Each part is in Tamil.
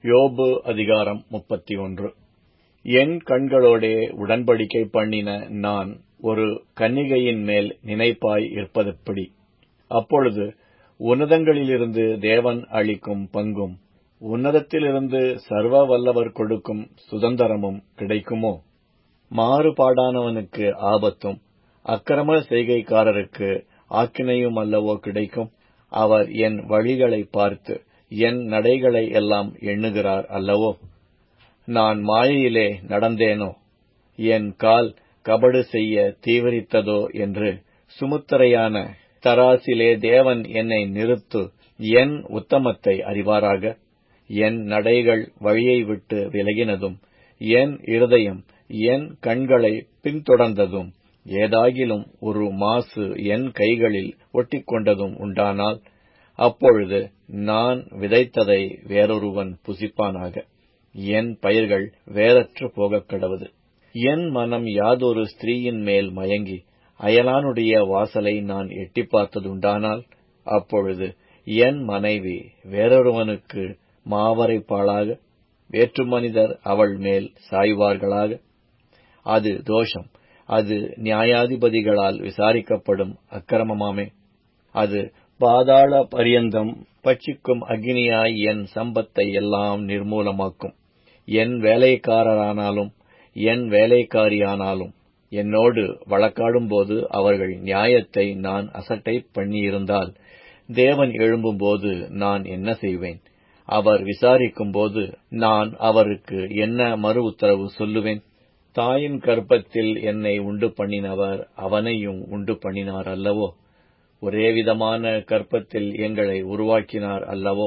யோபு அதிகாரம் முப்பத்தி ஒன்று என் கண்களோடே உடன்படிக்கை பண்ணின நான் ஒரு கன்னிகையின் மேல் நினைப்பாய் இருப்பதெப்படி அப்பொழுது உன்னதங்களிலிருந்து தேவன் அளிக்கும் பங்கும் உன்னதத்திலிருந்து சர்வ வல்லவர் கொடுக்கும் சுதந்தரமும் கிடைக்குமோ மாறுபாடானவனுக்கு ஆபத்தும் அக்கிரம செய்கைக்காரருக்கு ஆக்கினையும் அல்லவோ கிடைக்கும் அவர் என் வழிகளை பார்த்து என் நடைகளை எல்லாம் எண்ணுகிறார் அல்லவோ நான் மாயையிலே நடந்தேனோ என் கால் கபடு செய்ய தீவிரித்ததோ என்று சுமுத்திரையான தராசிலே தேவன் என்னை நிறுத்து என் உத்தமத்தை அறிவாராக என் நடைகள் வழியை விட்டு விலகினதும் என் இருதயம் என் கண்களை பின்தொடர்ந்ததும் ஏதாகிலும் ஒரு மாசு என் கைகளில் ஒட்டிக்கொண்டதும் உண்டானால் அப்பொழுது நான் விதைத்ததை வேறொருவன் புசிப்பானாக என் பயிர்கள் வேறற்று போகக் கடவது என் மனம் யாதொரு ஸ்திரீயின் மேல் மயங்கி அயலானுடைய வாசலை நான் எட்டி பார்த்ததுண்டானால் அப்பொழுது என் மனைவி வேறொருவனுக்கு மாவரைப்பாளாக வேற்று மனிதர் அவள் மேல் சாய்வார்களாக அது தோஷம் அது நியாயாதிபதிகளால் விசாரிக்கப்படும் அக்கிரமமாமே அது பாதாள பரியந்தம் பட்சிக்கும் அக்னியாய் என் சம்பத்தை எல்லாம் நிர்மூலமாக்கும் என் வேலைக்காரரானாலும் என் வேலைக்காரியானாலும் என்னோடு வழக்காடும்போது அவர்கள் நியாயத்தை நான் அசட்டை பண்ணியிருந்தால் தேவன் எழும்பும்போது நான் என்ன செய்வேன் அவர் விசாரிக்கும்போது நான் அவருக்கு என்ன மறு உத்தரவு சொல்லுவேன் தாயின் கற்பத்தில் என்னை உண்டு பண்ணினவர் அவனையும் உண்டு பண்ணினார் அல்லவோ ஒரே விதமான கற்பத்தில் எங்களை உருவாக்கினார் அல்லவோ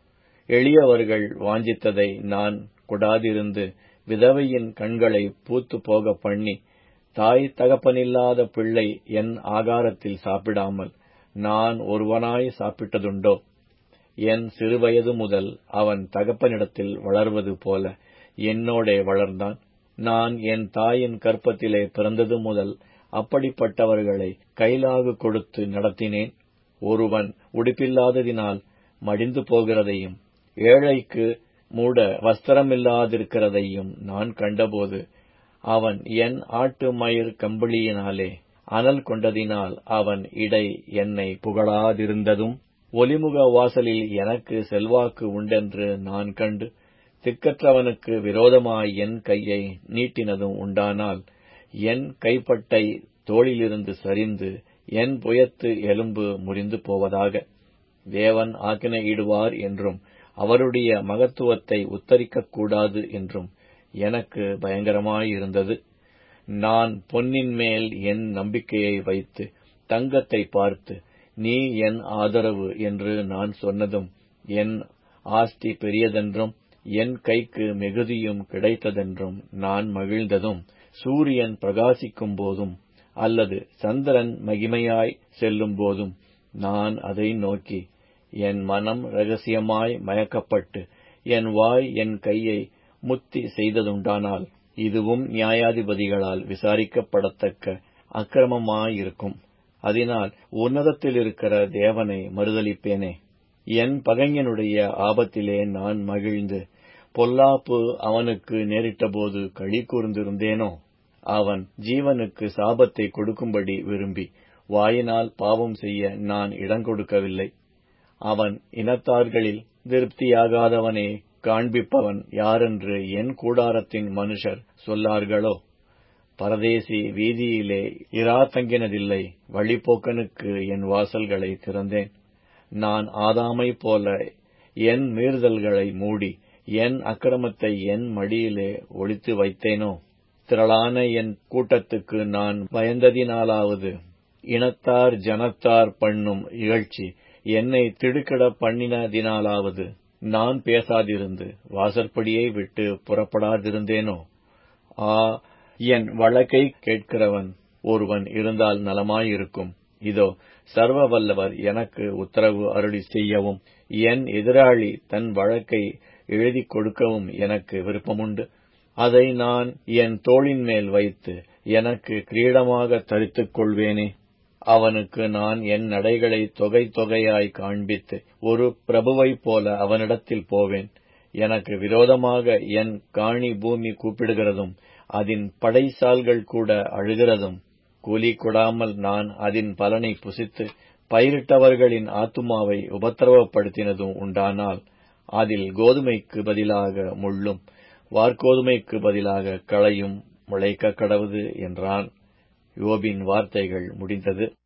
எளியவர்கள் வாஞ்சித்ததை நான் கொடாதிருந்து விதவையின் கண்களை பூத்து போக பண்ணி தாய் தகப்பனில்லாத பிள்ளை என் ஆகாரத்தில் சாப்பிடாமல் நான் ஒருவனாய் சாப்பிட்டதுண்டோ என் சிறுவயது முதல் அவன் தகப்பனிடத்தில் வளர்வது போல என்னோடே வளர்ந்தான் நான் என் தாயின் கற்பத்திலே பிறந்தது முதல் அப்படிப்பட்டவர்களை கைலாகு கொடுத்து நடத்தினேன் ஒருவன் உடுப்பில்லாததினால் மடிந்து போகிறதையும் ஏழைக்கு மூட வஸ்திரமில்லாதிருக்கிறதையும் நான் கண்டபோது அவன் என் ஆட்டு மயிர் கம்பளியினாலே அனல் கொண்டதினால் அவன் இடை என்னை புகழாதிருந்ததும் ஒலிமுக வாசலில் எனக்கு செல்வாக்கு உண்டென்று நான் கண்டு திக்கற்றவனுக்கு விரோதமாய் என் கையை நீட்டினதும் உண்டானால் என் கைப்பட்டை தோளிலிருந்து சரிந்து என் புயத்து எலும்பு முறிந்து போவதாக தேவன் ஆக்கினையிடுவார் என்றும் அவருடைய மகத்துவத்தை உத்தரிக்கக் கூடாது என்றும் எனக்கு பயங்கரமாயிருந்தது நான் பொன்னின் மேல் என் நம்பிக்கையை வைத்து தங்கத்தை பார்த்து நீ என் ஆதரவு என்று நான் சொன்னதும் என் ஆஸ்தி பெரியதென்றும் என் கைக்கு மிகுதியும் கிடைத்ததென்றும் நான் மகிழ்ந்ததும் சூரியன் பிரகாசிக்கும் போதும் அல்லது சந்திரன் மகிமையாய் செல்லும் போதும் நான் அதை நோக்கி என் மனம் ரகசியமாய் மயக்கப்பட்டு என் வாய் என் கையை முத்தி செய்ததுண்டானால் இதுவும் நியாயாதிபதிகளால் விசாரிக்கப்படத்தக்க அக்கிரமமாயிருக்கும் அதனால் உன்னதத்தில் இருக்கிற தேவனை மறுதளிப்பேனே என் பகைஞனுடைய ஆபத்திலே நான் மகிழ்ந்து பொல்லாப்பு அவனுக்கு நேரிட்டபோது களி கூர்ந்திருந்தேனோ அவன் ஜீவனுக்கு சாபத்தை கொடுக்கும்படி விரும்பி வாயினால் பாவம் செய்ய நான் இடங்கொடுக்கவில்லை அவன் இனத்தார்களில் திருப்தியாகாதவனே காண்பிப்பவன் யாரென்று என் கூடாரத்தின் மனுஷர் சொல்லார்களோ பரதேசி வீதியிலே இரா தங்கினதில்லை வழிபோக்கனுக்கு என் வாசல்களை திறந்தேன் நான் ஆதாமை போல என் மீறுதல்களை மூடி என் அக்கிரமத்தை என் மடியிலே ஒழித்து வைத்தேனோ திரளான என் கூட்டத்துக்கு நான் பயந்ததினாலாவது இனத்தார் ஜனத்தார் பண்ணும் இகழ்ச்சி என்னை திடுக்கிட பண்ணினதினாலாவது நான் பேசாதிருந்து வாசற்படியை விட்டு புறப்படாதிருந்தேனோ ஆ என் வழக்கை கேட்கிறவன் ஒருவன் இருந்தால் நலமாயிருக்கும் இதோ சர்வ வல்லவர் எனக்கு உத்தரவு அருளி செய்யவும் என் எதிராளி தன் வழக்கை எழுதி கொடுக்கவும் எனக்கு விருப்பமுண்டு அதை நான் என் தோளின் மேல் வைத்து எனக்கு கிரீடமாக தரித்துக் கொள்வேனே அவனுக்கு நான் என் நடைகளை தொகை தொகையாய் காண்பித்து ஒரு பிரபுவைப் போல அவனிடத்தில் போவேன் எனக்கு விரோதமாக என் காணி பூமி கூப்பிடுகிறதும் அதின் படைசால்கள் கூட அழுகிறதும் கூலி கொடாமல் நான் அதின் பலனை புசித்து பயிரிட்டவர்களின் ஆத்துமாவை உபத்திரவப்படுத்தினதும் உண்டானால் அதில் கோதுமைக்கு பதிலாக முள்ளும் வார்கோதுமைக்கு பதிலாக களையும் முளைக்க கடவுது என்றான் யோபின் வார்த்தைகள் முடிந்தது